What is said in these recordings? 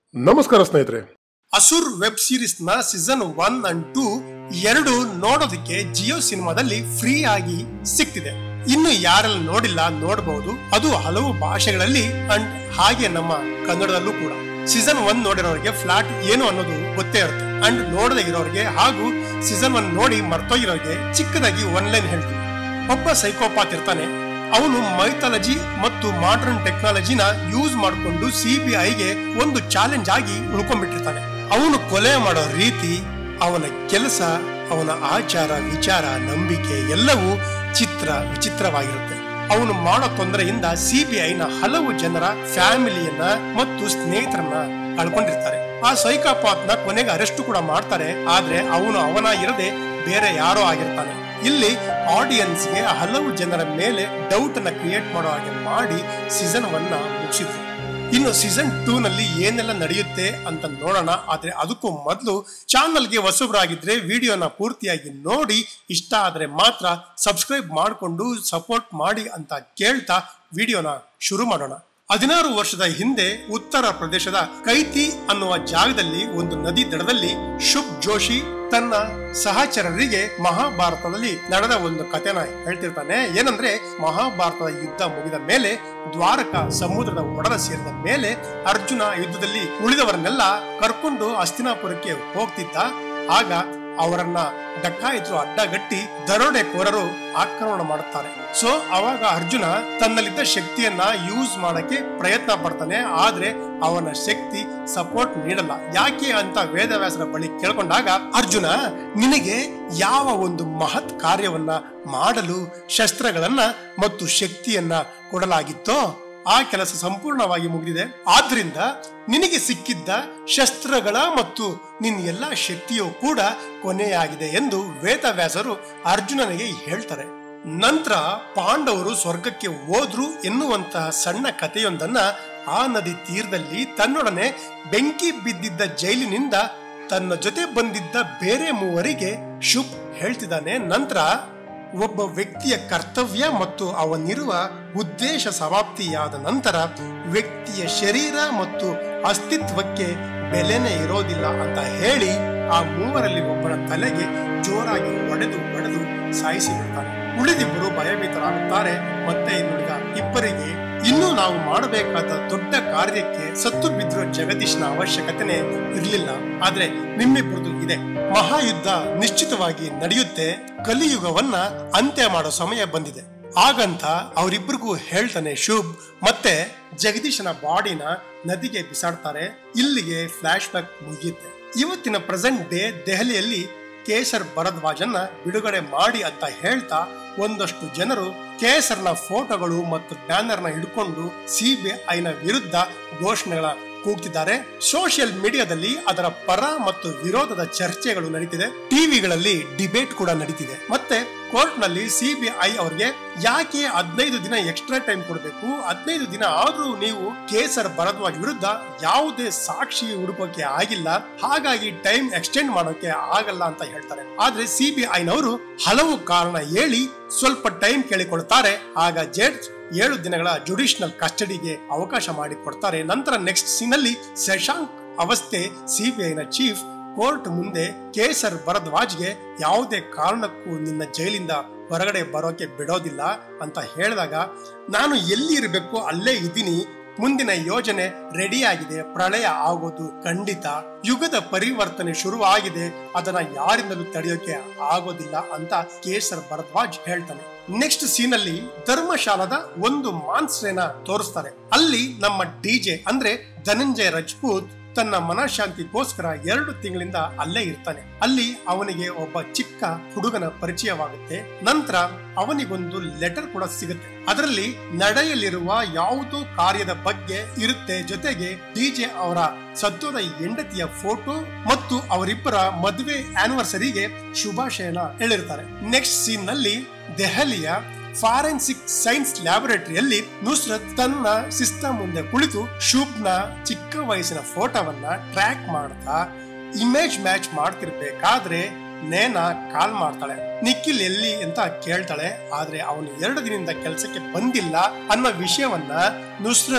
ನಮಸ್ಕಾರ ಸ್ನೇಹಿತರೆ Asur web series ನ ಸೀಸನ್ ಒನ್ ಅಂಡ್ ಟೂ ಎರಡು ನೋಡೋದಕ್ಕೆ ಜಿಯೋ ಸಿನಿಮಾದಲ್ಲಿ ಫ್ರೀ ಆಗಿ ಸಿಗ್ತಿದೆ ಇನ್ನು ಯಾರೆಲ್ಲ ನೋಡಿಲ್ಲ ನೋಡಬಹುದು ಅದು ಹಲವು ಭಾಷೆಗಳಲ್ಲಿ ಅಂಡ್ ಹಾಗೆ ನಮ್ಮ ಕನ್ನಡದಲ್ಲೂ ಕೂಡ ಸೀಸನ್ ಒನ್ ನೋಡಿರೋರಿಗೆ ಫ್ಲಾಟ್ ಏನು ಅನ್ನೋದು ಗೊತ್ತೇ ಇರುತ್ತೆ ಅಂಡ್ ನೋಡದೇ ಇರೋರಿಗೆ ಹಾಗೂ ಸೀಸನ್ ಒನ್ ನೋಡಿ ಮರ್ತೋಗಿರೋರಿಗೆ ಚಿಕ್ಕದಾಗಿ ಒನ್ ಲೈನ್ ಹೇಳ್ತೀನಿ ಒಬ್ಬ ಸೈಕೋಪಾತ್ ಇರ್ತಾನೆ ಅವನು ಮೈಥಾಲಜಿ ಮತ್ತು ಮಾಡರ್ನ್ ಟೆಕ್ನಾಲಜಿನ ಯೂಸ್ ಮಾಡಿಕೊಂಡು ಸಿಬಿಐಗೆ ಒಂದು ಚಾಲೆಂಜ್ ಆಗಿ ಉಳ್ಕೊಂಡ್ಬಿಟ್ಟಿರ್ತಾನೆ ಅವನು ಕೊಲೆ ಮಾಡೋ ರೀತಿ ಅವನ ಕೆಲಸ ಅವನ ಆಚಾರ ವಿಚಾರ ನಂಬಿಕೆ ಎಲ್ಲವೂ ಚಿತ್ರ ವಿಚಿತ್ರವಾಗಿರುತ್ತೆ ಅವನು ಮಾಡೋ ತೊಂದರೆಯಿಂದ ಸಿಬಿಐನ ಹಲವು ಜನರ ಫ್ಯಾಮಿಲಿಯನ್ನ ಮತ್ತು ಸ್ನೇಹಿತರನ್ನ ಕಳ್ಕೊಂಡಿರ್ತಾರೆ ಆ ಸೈಕಾಪಾತ್ ನ ಕೊನೆಗೆ ಅರೆಸ್ಟ್ ಕೂಡ ಮಾಡ್ತಾರೆ ಆದ್ರೆ ಅವನು ಅವನ ಇರದೆ ಬೇರೆ ಯಾರೋ ಆಗಿರ್ತಾನೆ ಇಲ್ಲಿ ಆಡಿಯನ್ಸ್ ಗೆ ಹಲವು ಜನರ ಮೇಲೆ ಡೌಟ್ ಅನ್ನ ಕ್ರಿಯೇಟ್ ಮಾಡೋ ಹಾಗೆ ಮಾಡಿ ಸೀಸನ್ ಒನ್ ನ ಮುಗಿಸಿದ್ರು ಇನ್ನು ಸೀಸನ್ ಟೂ ನಲ್ಲಿ ಏನೆಲ್ಲ ನಡೆಯುತ್ತೆ ಅಂತ ನೋಡೋಣ ಆದ್ರೆ ಅದಕ್ಕೂ ಮೊದಲು ಚಾನಲ್ಗೆ ಹೊಸಬ್ರಾಗಿದ್ರೆ ವಿಡಿಯೋನ ಪೂರ್ತಿಯಾಗಿ ನೋಡಿ ಇಷ್ಟ ಆದ್ರೆ ಮಾತ್ರ ಸಬ್ಸ್ಕ್ರೈಬ್ ಮಾಡಿಕೊಂಡು ಸಪೋರ್ಟ್ ಮಾಡಿ ಅಂತ ಕೇಳ್ತಾ ವಿಡಿಯೋನ ಶುರು ಮಾಡೋಣ ಹದಿನಾರು ವರ್ಷದ ಹಿಂದೆ ಉತ್ತರ ಪ್ರದೇಶದ ಕೈತಿ ಅನ್ನುವ ಜಾಗದಲ್ಲಿ ಒಂದು ನದಿ ದಡದಲ್ಲಿ ಶುಭ್ ಜೋಶಿ ತನ್ನ ಸಹಚರರಿಗೆ ಮಹಾಭಾರತದಲ್ಲಿ ನಡೆದ ಒಂದು ಕಥೆನ ಹೇಳ್ತಿರ್ತಾನೆ ಏನಂದ್ರೆ ಮಹಾಭಾರತದ ಯುದ್ಧ ಮುಗಿದ ಮೇಲೆ ದ್ವಾರಕ ಸಮುದ್ರದ ಒಡಲ ಸೇರಿದ ಮೇಲೆ ಅರ್ಜುನ ಯುದ್ಧದಲ್ಲಿ ಉಳಿದವರನ್ನೆಲ್ಲ ಕರ್ಕೊಂಡು ಹಸ್ತಿನಾಪುರಕ್ಕೆ ಹೋಗ್ತಿದ್ದ ಆಗ ಅವರನ್ನ ಡಕ್ಕಾಯಿತರು ಅಡ್ಡಗಟ್ಟಿ ದರೋಡೆಕೋರರು ಆಕ್ರಮಣ ಮಾಡುತ್ತಾರೆ ಸೊ ಅವಾಗ ಅರ್ಜುನ ತನ್ನಲ್ಲಿದ್ದ ಶಕ್ತಿಯನ್ನ ಯೂಸ್ ಮಾಡಕ್ಕೆ ಪ್ರಯತ್ನ ಪಡ್ತಾನೆ ಆದ್ರೆ ಅವನ ಶಕ್ತಿ ಸಪೋರ್ಟ್ ನೀಡಲ್ಲ ಯಾಕೆ ಅಂತ ವೇದವ್ಯಾಸರ ಬಳಿ ಕೇಳ್ಕೊಂಡಾಗ ಅರ್ಜುನ ನಿನಗೆ ಯಾವ ಒಂದು ಮಹತ್ ಕಾರ್ಯವನ್ನ ಮಾಡಲು ಶಸ್ತ್ರಗಳನ್ನ ಮತ್ತು ಶಕ್ತಿಯನ್ನ ಕೊಡಲಾಗಿತ್ತೋ ಆ ಕೆಲಸ ಸಂಪೂರ್ಣವಾಗಿ ಮುಗಿದಿದೆ ಆದ್ರಿಂದ ನಿನಗೆ ಸಿಕ್ಕಿದ್ದ ಶಸ್ತ್ರಗಳ ಮತ್ತು ನಿನ್ನ ಎಲ್ಲ ಶಕ್ತಿಯೂ ಕೂಡ ಕೊನೆಯಾಗಿದೆ ಎಂದು ವೇದವ್ಯಾಸರು ಅರ್ಜುನನಿಗೆ ಹೇಳ್ತಾರೆ ನಂತರ ಪಾಂಡವರು ಸ್ವರ್ಗಕ್ಕೆ ಹೋದ್ರು ಎನ್ನುವಂತಹ ಸಣ್ಣ ಕಥೆಯೊಂದನ್ನ ಆ ನದಿ ತೀರದಲ್ಲಿ ತನ್ನೊಡನೆ ಬೆಂಕಿ ಬಿದ್ದಿದ್ದ ಜೈಲಿನಿಂದ ತನ್ನ ಜೊತೆ ಬಂದಿದ್ದ ಬೇರೆ ಮೂವರಿಗೆ ಶುಭ್ ಹೇಳ್ತಿದ್ದಾನೆ ನಂತರ ಒಬ್ಬ ವ್ಯಕ್ತಿಯ ಕರ್ತವ್ಯ ಮತ್ತು ಅವನಿರುವ ಉದ್ದೇಶ ಸಮಾಪ್ತಿಯಾದ ನಂತರ ವ್ಯಕ್ತಿಯ ಶರೀರ ಮತ್ತು ಅಸ್ತಿತ್ವಕ್ಕೆ ಬೆಲೆನೇ ಇರೋದಿಲ್ಲ ಅಂತ ಹೇಳಿ ಆ ಮೂವರಲ್ಲಿ ಒಬ್ಬನ ತಲೆಗೆ ಜೋರಾಗಿ ಒಡೆದು ಒಡೆದು ಸಾಯಿಸಿ ಬಿಡ್ತಾನೆ ಉಳಿದಿಬ್ಬರು ಭಯಭೀತರಾಗುತ್ತಾರೆ ಮತ್ತೆ ಇನ್ನುಳಿದ ಇಬ್ಬರಿಗೆ ಇನ್ನೂ ನಾವು ಮಾಡಬೇಕಾದ ದೊಡ್ಡ ಕಾರ್ಯಕ್ಕೆ ಸತ್ತು ಬಿದ್ದಿರೋ ಜಗದೀಶ್ನ ಅವಶ್ಯಕತೆನೆ ಇರಲಿಲ್ಲ ಆದ್ರೆ ನಿಮ್ಮಿಬ್ಬರದು ಇದೆ ಮಹಾಯುದ್ಧ ನಿಶ್ಚಿತವಾಗಿ ನಡೆಯುತ್ತೆ ಕಲಿಯುಗವನ್ನ ಅಂತ್ಯ ಮಾಡೋ ಸಮಯ ಬಂದಿದೆ ಹಾಗಂತ ಅವರಿಬ್ಬರಿಗೂ ಹೇಳ್ತಾನೆ ಶುಭ್ ಮತ್ತೆ ಜಗದೀಶನ ಬಾಡಿನ ನದಿಗೆ ಬಿಸಾಡ್ತಾರೆ ಇಲ್ಲಿಗೆ ಫ್ಲಾಶ್ ಬ್ಯಾಕ್ ಮುಗಿಯುತ್ತೆ ಇವತ್ತಿನ ಪ್ರೆಸೆಂಟ್ ಡೇ ದೆಹಲಿಯಲ್ಲಿ ಕೇಸರ್ ಭರದ್ವಾಜನ್ನ ಬಿಡುಗಡೆ ಮಾಡಿ ಅಂತ ಹೇಳ್ತಾ ಒಂದಷ್ಟು ಜನರು ಕೇಸರ್ನ ಫೋಟೋಗಳು ಮತ್ತು ಬ್ಯಾನರ್ನ ಹಿಡ್ಕೊಂಡು ಸಿಬಿಐನ ವಿರುದ್ಧ ಘೋಷಣೆಗಳ ಕೂಗ್ತಿದ್ದಾರೆ ಸೋಷಿಯಲ್ ಮೀಡಿಯಾದಲ್ಲಿ ಅದರ ಪರ ಮತ್ತು ವಿರೋಧದ ಚರ್ಚೆಗಳು ನಡೀತಿದೆ ಟಿವಿಗಳಲ್ಲಿ ಡಿಬೇಟ್ ಕೂಡ ನಡೀತಿದೆ ಮತ್ತೆ ಕೋರ್ಟ್ ನಲ್ಲಿ ಸಿಬಿಐ ಅವರಿಗೆ ಯಾಕೆ ಹದಿನೈದು ದಿನ ಎಕ್ಸ್ಟ್ರಾ ಟೈಮ್ ಕೊಡಬೇಕು ಹದಿನೈದು ದಿನ ಆದ್ರೂ ನೀವು ಕೇಸರ್ ಭರದ್ವಾಜ್ ವಿರುದ್ಧ ಯಾವುದೇ ಸಾಕ್ಷಿ ಹುಡುಕೋಕೆ ಆಗಿಲ್ಲ ಹಾಗಾಗಿ ಟೈಮ್ ಎಕ್ಸ್ಟೆಂಡ್ ಮಾಡೋಕೆ ಆಗಲ್ಲ ಅಂತ ಹೇಳ್ತಾರೆ ಆದ್ರೆ ಸಿಬಿಐನವರು ಹಲವು ಕಾರಣ ಹೇಳಿ ಸ್ವಲ್ಪ ಟೈಮ್ ಕೇಳಿಕೊಳ್ತಾರೆ ಆಗ ಜಡ್ಜ್ ಏಳು ದಿನಗಳ ಜುಡಿಷನಲ್ ಕಸ್ಟಡಿಗೆ ಅವಕಾಶ ಮಾಡಿಕೊಡ್ತಾರೆ ನಂತರ ನೆಕ್ಸ್ಟ್ ಸೀನ್ ಅಲ್ಲಿ ಶಶಾಂಕ್ ಅವಸ್ಥೆ ಸಿಬಿಐನ ಚೀಫ್ ಕೋರ್ಟ್ ಮುಂದೆ ಕೇಸರ್ ಭರದ್ವಾಜ್ಗೆ ಯಾವುದೇ ಕಾರಣಕ್ಕೂ ನಿನ್ನ ಜೈಲಿಂದ ಹೊರಗಡೆ ಬರೋಕೆ ಬಿಡೋದಿಲ್ಲ ಅಂತ ಹೇಳಿದಾಗ ನಾನು ಎಲ್ಲಿ ಇರಬೇಕು ಅಲ್ಲೇ ಇದ್ದೀನಿ ಮುಂದಿನ ಯೋಜನೆ ರೆಡಿ ಆಗಿದೆ ಪ್ರಳಯ ಆಗೋದು ಖಂಡಿತ ಯುಗದ ಪರಿವರ್ತನೆ ಶುರುವಾಗಿದೆ ಅದನ್ನ ಯಾರಿಂದಲೂ ತಡೆಯೋಕೆ ಆಗೋದಿಲ್ಲ ಅಂತ ಕೇಸರ್ ಭರದ್ವಾಜ್ ಹೇಳ್ತಾನೆ ನೆಕ್ಸ್ಟ್ ಸೀನ್ ಅಲ್ಲಿ ಧರ್ಮಶಾಲದ ಒಂದು ಮಾನ್ಸ್ರೇನ ತೋರಿಸ್ತಾರೆ ಅಲ್ಲಿ ನಮ್ಮ ಡಿಜೆ ಅಂದ್ರೆ ಧನಂಜಯ ರಜಪೂತ್ ತನ್ನ ಮನಃಶಾಂತಿಗೋಸ್ಕರ ಎರಡು ತಿಂಗಳಿಂದ ಅಲ್ಲೇ ಇರ್ತಾನೆ ಅಲ್ಲಿ ಅವನಿಗೆ ಒಬ್ಬ ಚಿಕ್ಕ ಹುಡುಗನ ಪರಿಚಯವಾಗುತ್ತೆ ನಂತರ ಅವನಿಗೊಂದು ಲೆಟರ್ ಕೂಡ ಸಿಗುತ್ತೆ ಅದರಲ್ಲಿ ನಡೆಯಲಿರುವ ಯಾವುದೋ ಕಾರ್ಯದ ಬಗ್ಗೆ ಇರುತ್ತೆ ಜೊತೆಗೆ ಡಿಜೆ ಅವರ ಸದ್ಯೋದ ಹೆಂಡತಿಯ ಫೋಟೋ ಮತ್ತು ಅವರಿಬ್ಬರ ಮದುವೆ ಆನಿವರ್ಸರಿಗೆ ಶುಭಾಶಯನ ಹೇಳಿರ್ತಾರೆ ನೆಕ್ಸ್ಟ್ ಸೀನ್ ನಲ್ಲಿ ದೆಹಲಿಯ ಫಾರೆನ್ಸಿಕ್ ಸೈನ್ಸ್ ಲ್ಯಾಬೊರೇಟರಿಯಲ್ಲಿ ನುಸ್ರತ್ ತನ್ನ ಸಿಸ್ಟಮ್ ಮುಂದೆ ಕುಳಿತು ಶುಭ್ನ ಚಿಕ್ಕ ವಯಸ್ಸಿನ ಫೋಟೋವನ್ನ ಟ್ರ್ಯಾಕ್ ಮಾಡ್ತಾ ಇಮೇಜ್ ಮ್ಯಾಚ್ ಮಾಡ್ತಿರ್ಬೇಕಾದ್ರೆ ನೇನಾ ಕಾಲ್ ಮಾಡ್ತಾಳೆ ನಿಖಿಲ್ ಎಲ್ಲಿ ಅಂತ ಕೇಳ್ತಾಳೆ ಆದ್ರೆ ಅವನು ಎರಡು ದಿನದಿಂದ ಕೆಲಸಕ್ಕೆ ಬಂದಿಲ್ಲ ಅನ್ನೋ ವಿಷಯವನ್ನ ನುಸ್ರತ್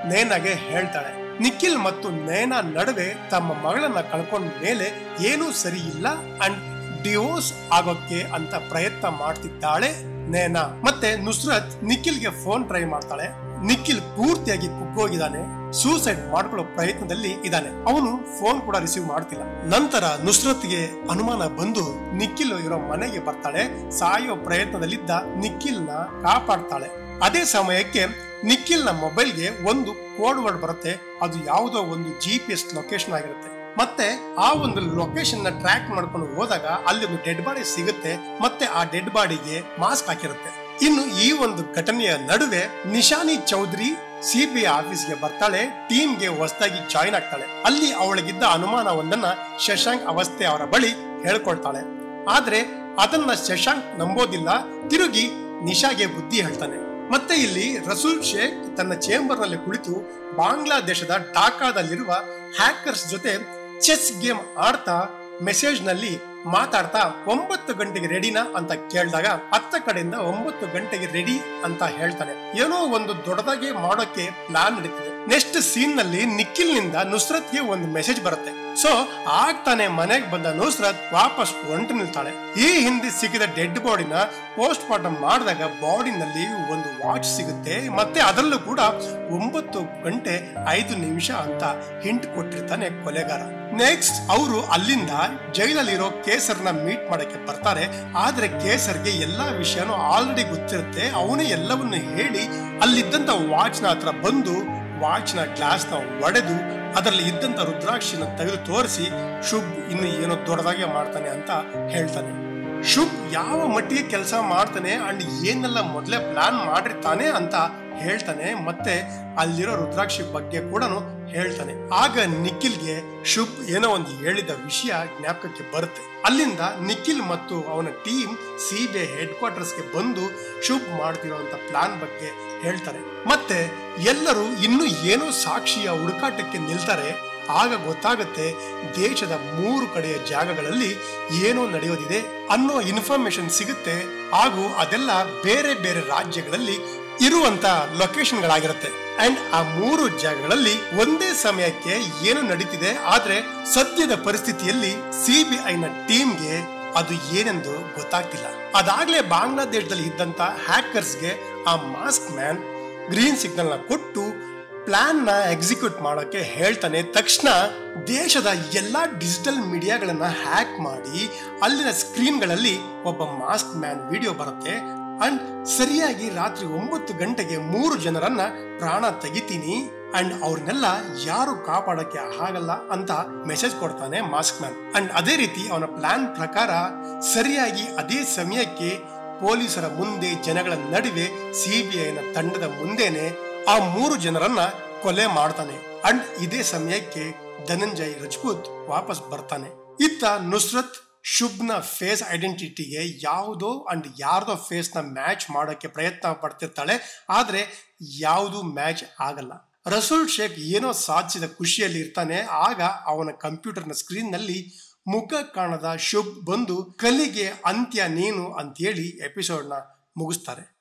ನೇನಾಗೆ ಹೇಳ್ತಾಳೆ ನಿಖಿಲ್ ಮತ್ತು ನೇನಾ ನಡುವೆ ತಮ್ಮ ಮಗಳನ್ನ ಕಳ್ಕೊಂಡ ಮೇಲೆ ಏನೂ ಸರಿ ಇಲ್ಲ ಅಂಡ್ ಡಿವೋರ್ಸ್ ಆಗೋಕ್ಕೆ ಅಂತ ಪ್ರಯತ್ನ ಮಾಡ್ತಿದ್ದಾಳೆ ನೇನಾ ಮತ್ತೆ ನುಸ್ರತ್ ನಿಖಿಲ್ಗೆ ಫೋನ್ ಟ್ರೈ ಮಾಡ್ತಾಳೆ ನಿಖಿಲ್ ಪೂರ್ತಿಯಾಗಿ ಕುಗ್ಗೋಗಿದ್ದಾನೆ ಸೂಸೈಡ್ ಮಾಡ್ಕೊಳ್ಳೋ ಪ್ರಯತ್ನದಲ್ಲಿ ಇದ್ದಾನೆ ಅವನು ಫೋನ್ ಕೂಡ ರಿಸೀವ್ ಮಾಡ್ತಿಲ್ಲ ನಂತರ ನುಸ್ರತ್ಗೆ ಅನುಮಾನ ಬಂದು ನಿಖಿಲ್ ಇರೋ ಮನೆಗೆ ಬರ್ತಾಳೆ ಸಾಯೋ ಪ್ರಯತ್ನದಲ್ಲಿದ್ದ ನಿಖಿಲ್ನ ಕಾಪಾಡ್ತಾಳೆ ಅದೇ ಸಮಯಕ್ಕೆ ನಿಖಿಲ್ನ ಮೊಬೈಲ್ಗೆ ಒಂದು ಕೋಡ್ ವರ್ಡ್ ಬರುತ್ತೆ ಅದು ಯಾವುದೋ ಒಂದು ಜಿ ಪಿ ಎಸ್ ಲೊಕೇಶನ್ ಆಗಿರುತ್ತೆ ಮತ್ತೆ ಆ ಒಂದು ಲೊಕೇಶನ್ ನ ಟ್ರ್ಯಾಕ್ ಮಾಡ್ಕೊಂಡು ಹೋದಾಗ ಅಲ್ಲಿ ಒಂದು ಡೆಡ್ ಬಾಡಿ ಸಿಗುತ್ತೆ ಮತ್ತೆ ಆ ಡೆಡ್ ಬಾಡಿಗೆ ಮಾಸ್ಕ್ ಹಾಕಿರುತ್ತೆ ಇನ್ನು ಈ ಒಂದು ಘಟನೆಯ ನಡುವೆ ನಿಶಾನಿ ಚೌಧರಿ ಸಿಬಿಐ ಆಫೀಸ್ಗೆ ಬರ್ತಾಳೆ ಟೀಮ್ಗೆ ಹೊಸದಾಗಿ ಜಾಯಿನ್ ಆಗ್ತಾಳೆ ಅಲ್ಲಿ ಅವಳಿಗಿದ್ದ ಅನುಮಾನವೊಂದನ್ನ ಶಶಾಂಕ್ ಅವಸ್ಥೆ ಅವರ ಬಳಿ ಹೇಳ್ಕೊಳ್ತಾಳೆ ಆದ್ರೆ ಅದನ್ನ ಶಶಾಂಕ್ ನಂಬೋದಿಲ್ಲ ತಿರುಗಿ ನಿಶಾಗೆ ಬುದ್ಧಿ ಹೇಳ್ತಾನೆ ಮತ್ತೆ ಇಲ್ಲಿ ರಸೂಲ್ ಶೇಖ್ ತನ್ನ ಚೇಂಬರ್ ನಲ್ಲಿ ಕುಳಿತು ಬಾಂಗ್ಲಾದೇಶದ ಢಾಕಾದಲ್ಲಿರುವ ಹ್ಯಾಕರ್ಸ್ ಜೊತೆ ಚೆಸ್ ಗೇಮ್ ಆಡ್ತಾ ಮೆಸೇಜ್ ನಲ್ಲಿ ಮಾತಾಡ್ತಾ ಒಂಬತ್ತು ಗಂಟೆಗೆ ರೆಡಿನಾ ಅಂತ ಕೇಳಿದಾಗ ಅತ್ತ ಕಡೆಯಿಂದ ಒಂಬತ್ತು ಗಂಟೆಗೆ ರೆಡಿ ಅಂತ ಹೇಳ್ತಾನೆ ಏನೋ ಒಂದು ದೊಡ್ಡದಾಗಿ ಮಾಡೋಕೆ ಪ್ಲಾನ್ ನಡೀತಿದೆ ನೆಕ್ಸ್ಟ್ ಸೀನ್ ನಲ್ಲಿ ನಿಖಿಲ್ ನಿಂದ ನುಸ್ರತ್ಗೆ ಒಂದು ಮೆಸೇಜ್ ಬರುತ್ತೆ ಸೊ ಆಗ್ತಾನೆ ಮನೆಗೆ ಬಂದ ನುಸ್ರತ್ ವಾಪಸ್ ಹೊಂಟು ನಿಲ್ತಾಳೆ ಈ ಹಿಂದೆ ಸಿಕ್ಕಿದ ಡೆಡ್ ಬಾಡಿನ ಪೋಸ್ಟ್ ಮಾರ್ಟಮ್ ಮಾಡಿದಾಗ ಬಾಡಿನಲ್ಲಿ ಒಂದು ವಾಚ್ ಸಿಗುತ್ತೆ ಮತ್ತೆ ಅದರಲ್ಲೂ ಕೂಡ ಒಂಬತ್ತು ಗಂಟೆ ಐದು ನಿಮಿಷ ಅಂತ ಹಿಂಟ್ ಕೊಟ್ಟಿರ್ತಾನೆ ಕೊಲೆಗಾರ ನೆಕ್ಸ್ಟ್ ಅವರು ಅಲ್ಲಿಂದ ಜೈಲಲ್ಲಿರೋ ಕೇಸರ್ನ ಮೀಟ್ ಮಾಡಕ್ಕೆ ಬರ್ತಾರೆ ಆದ್ರೆ ಕೇಸರ್ಗೆ ಎಲ್ಲಾ ವಿಷಯನೂ ಆಲ್ರೆಡಿ ಗೊತ್ತಿರುತ್ತೆ ಅವನೇ ಎಲ್ಲವನ್ನು ಹೇಳಿ ಅಲ್ಲಿದ್ದಂತ ವಾಚ್ನ ಹತ್ರ ಬಂದು ವಾಚ್ನ ಗ್ಲಾಸ್ನ ಒಡೆದು ಅದರಲ್ಲಿ ಇದ್ದಂತ ರುದ್ರಾಕ್ಷಿನ ತೆಗೆದು ತೋರಿಸಿ ಶುಭ್ ಇನ್ನು ಏನೋ ದೊಡ್ಡದಾಗೆ ಮಾಡ್ತಾನೆ ಅಂತ ಹೇಳ್ತಾನೆ ಶುಭ್ ಯಾವ ಮಟ್ಟಿಗೆ ಕೆಲಸ ಮಾಡ್ತಾನೆ ಅಂಡ್ ಏನೆಲ್ಲ ಮೊದಲೇ ಪ್ಲಾನ್ ಮಾಡಿರ್ತಾನೆ ಅಂತ ಹೇಳ್ತಾನೆ ಮತ್ತೆ ಅಲ್ಲಿರೋ ರುದ್ರಾಕ್ಷಿ ಬಗ್ಗೆ ಕೂಡ ಹೇಳ್ತಾನೆ ಆಗ ನಿಖಿಲ್ಗೆ ಶುಭ್ ಏನೋ ಒಂದು ಹೇಳಿದ ವಿಷಯ ಜ್ಞಾಪಕಕ್ಕೆ ಬರುತ್ತೆ ಅಲ್ಲಿಂದ ನಿಖಿಲ್ ಮತ್ತು ಅವನ ಟೀಮ್ ಸಿಬಿಐ ಹೆಡ್ ಕ್ವಾರ್ಟರ್ಸ್ಗೆ ಬಂದು ಶುಭ್ ಮಾಡ್ತಿರುವಂತ ಪ್ಲಾನ್ ಬಗ್ಗೆ ಹೇಳ್ತಾರೆ ಮತ್ತೆ ಎಲ್ಲರೂ ಇನ್ನು ಏನೋ ಸಾಕ್ಷಿಯ ಹುಡುಕಾಟಕ್ಕೆ ನಿಲ್ತಾರೆ ಆಗ ಗೊತ್ತಾಗುತ್ತೆ ದೇಶದ ಮೂರು ಕಡೆಯ ಜಾಗಗಳಲ್ಲಿ ಏನೋ ನಡೆಯೋದಿದೆ ಅನ್ನೋ ಇನ್ಫಾರ್ಮೇಶನ್ ಸಿಗುತ್ತೆ ಹಾಗೂ ಅದೆಲ್ಲ ಬೇರೆ ಬೇರೆ ರಾಜ್ಯಗಳಲ್ಲಿ ಇರುವಂತ ಲೊಕೇಶನ್ಗಳಾಗಿರುತ್ತೆ ಅಂಡ್ ಆ ಮೂರು ಜಾಗಗಳಲ್ಲಿ ಒಂದೇ ಸಮಯಕ್ಕೆ ಏನು ನಡೀತಿದೆ ಆದ್ರೆ ಸದ್ಯದ ಪರಿಸ್ಥಿತಿಯಲ್ಲಿ ಸಿಬಿಐನ ಟೀಮ್ಗೆ ಅದು ಏನೆಂದು ಗೊತ್ತಾಗ್ತಿಲ್ಲ ಅದಾಗ್ಲೇ ಬಾಂಗ್ಲಾದೇಶದಲ್ಲಿ ಇದ್ದಂತ ಹ್ಯಾಕರ್ಸ್ಗೆ ಆ ಮಾಸ್ಕ್ ಮ್ಯಾನ್ ಗ್ರೀನ್ ಸಿಗ್ನಲ್ ನ ಕೊಟ್ಟು ಪ್ಲಾನ್ ನ ಎಕ್ಸಿಕ್ಯೂಟ್ ಮಾಡೋಕೆ ಹೇಳ್ತಾನೆ ತಕ್ಷಣ ದೇಶದ ಎಲ್ಲಾ ಡಿಜಿಟಲ್ ಮೀಡಿಯಾಗಳನ್ನ ಹ್ಯಾಕ್ ಮಾಡಿ ಅಲ್ಲಿನ ಸ್ಕ್ರೀನ್ಗಳಲ್ಲಿ ಒಬ್ಬ ಮಾಸ್ಕ್ ಮ್ಯಾನ್ ವಿಡಿಯೋ ಬರುತ್ತೆ ಅಂಡ್ ಸರಿಯಾಗಿ ರಾತ್ರಿ ಒಂಬತ್ತು ಗಂಟೆಗೆ ಮೂರು ಜನರನ್ನ ಪ್ರಾಣ ತೆಗಿತೀನಿ ಅಂಡ್ ಅವ್ರನ್ನೆಲ್ಲ ಯಾರು ಕಾಪಾಡಕ್ಕೆ ಆಗಲ್ಲ ಅಂತ ಮೆಸೇಜ್ ಕೊಡ್ತಾನೆ ಮಾಸ್ಕ್ ಮ್ಯಾನ್ ಅಂಡ್ ಅದೇ ರೀತಿ ಅವನ ಪ್ಲಾನ್ ಪ್ರಕಾರ ಸರಿಯಾಗಿ ಅದೇ ಸಮಯಕ್ಕೆ ಪೊಲೀಸರ ಮುಂದೆ ಜನಗಳ ನಡುವೆ ಸಿಬಿಐನ ತಂಡದ ಮುಂದೆನೆ ಆ ಮೂರು ಜನರನ್ನ ಕೊಲೆ ಮಾಡ್ತಾನೆ ಅಂಡ್ ಇದೇ ಸಮಯಕ್ಕೆ ಧನಂಜಯ್ ರಜಪೂತ್ ವಾಪಸ್ ಬರ್ತಾನೆ ಇತ್ತ ನುಸ್ರತ್ ಶುಭ್ನ ಫೇಸ್ ಐಡೆಂಟಿಟಿಗೆ ಯಾವುದೋ ಅಂಡ್ ಯಾರ್ದೋ ಫೇಸ್ ನ ಮ್ಯಾಚ್ ಮಾಡೋಕೆ ಪ್ರಯತ್ನ ಪಡ್ತಿರ್ತಾಳೆ ಆದ್ರೆ ಯಾವುದು ಮ್ಯಾಚ್ ಆಗಲ್ಲ ರಸೂಲ್ ಶೇಖ್ ಏನೋ ಸಾಧಿಸಿದ ಖುಷಿಯಲ್ಲಿ ಇರ್ತಾನೆ ಆಗ ಅವನ ಕಂಪ್ಯೂಟರ್ನ ಸ್ಕ್ರೀನ್ ನಲ್ಲಿ ಮುಖ ಕಾಣದ ಶುಭ್ ಬಂದು ಕಲಿಗೆ ಅಂತ್ಯ ನೀನು ಅಂತೇಳಿ ಎಪಿಸೋಡ್ನ ಮುಗಿಸ್ತಾರೆ